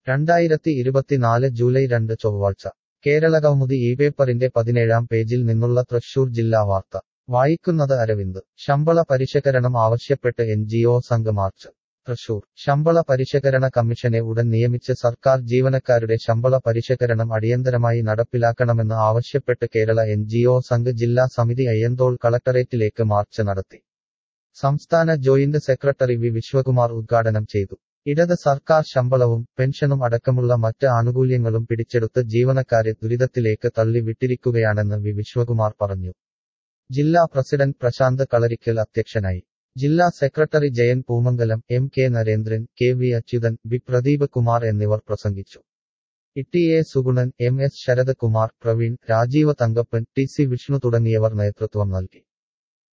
രണ്ടായിരത്തി ഇരുപത്തിനാല് ജൂലൈ രണ്ട് ചൊവ്വാഴ്ച കേരളകൗമുദി ഈ പേപ്പറിന്റെ പതിനേഴാം പേജിൽ നിന്നുള്ള തൃശൂർ ജില്ലാ വാർത്ത വായിക്കുന്നത് അരവിന്ദ് ശമ്പള പരിഷ്കരണം ആവശ്യപ്പെട്ട് N G O Sangh march Thrissur ശമ്പള പരിഷ്കരണ കമ്മീഷനെ ഉടൻ നിയമിച്ച് സർക്കാർ ജീവനക്കാരുടെ ശമ്പള പരിഷ്കരണം അടിയന്തരമായി നടപ്പിലാക്കണമെന്ന് ആവശ്യപ്പെട്ട് Kerala N G O Sangh ജില്ലാ സമിതി അയ്യന്തോൾ കളക്ടറേറ്റിലേക്ക് മാർച്ച് നടത്തി സംസ്ഥാന ജോയിന്റ് സെക്രട്ടറി വി വിശ്വകുമാർ ഉദ്ഘാടനം ചെയ്തു ഇടത് സർക്കാർ ശമ്പളവും പെൻഷനും അടക്കമുള്ള മറ്റ് ആനുകൂല്യങ്ങളും പിടിച്ചെടുത്ത് ജീവനക്കാരെ ദുരിതത്തിലേക്ക് തള്ളി വിട്ടിരിക്കുകയാണെന്ന് വി വിശ്വകുമാർ പറഞ്ഞു ജില്ലാ പ്രസിഡന്റ് പ്രശാന്ത് കളരിക്കൽ അധ്യക്ഷനായി ജില്ലാ secretary Jayan Poomangalam M K Narendran K V Achuthan B Pradeep Kumar എന്നിവർ പ്രസംഗിച്ചു E A Sugunan M S Sarath Kumar Praveen Rajeev Thankappan T C Vishnu തുടങ്ങിയവർ നേതൃത്വം നൽകി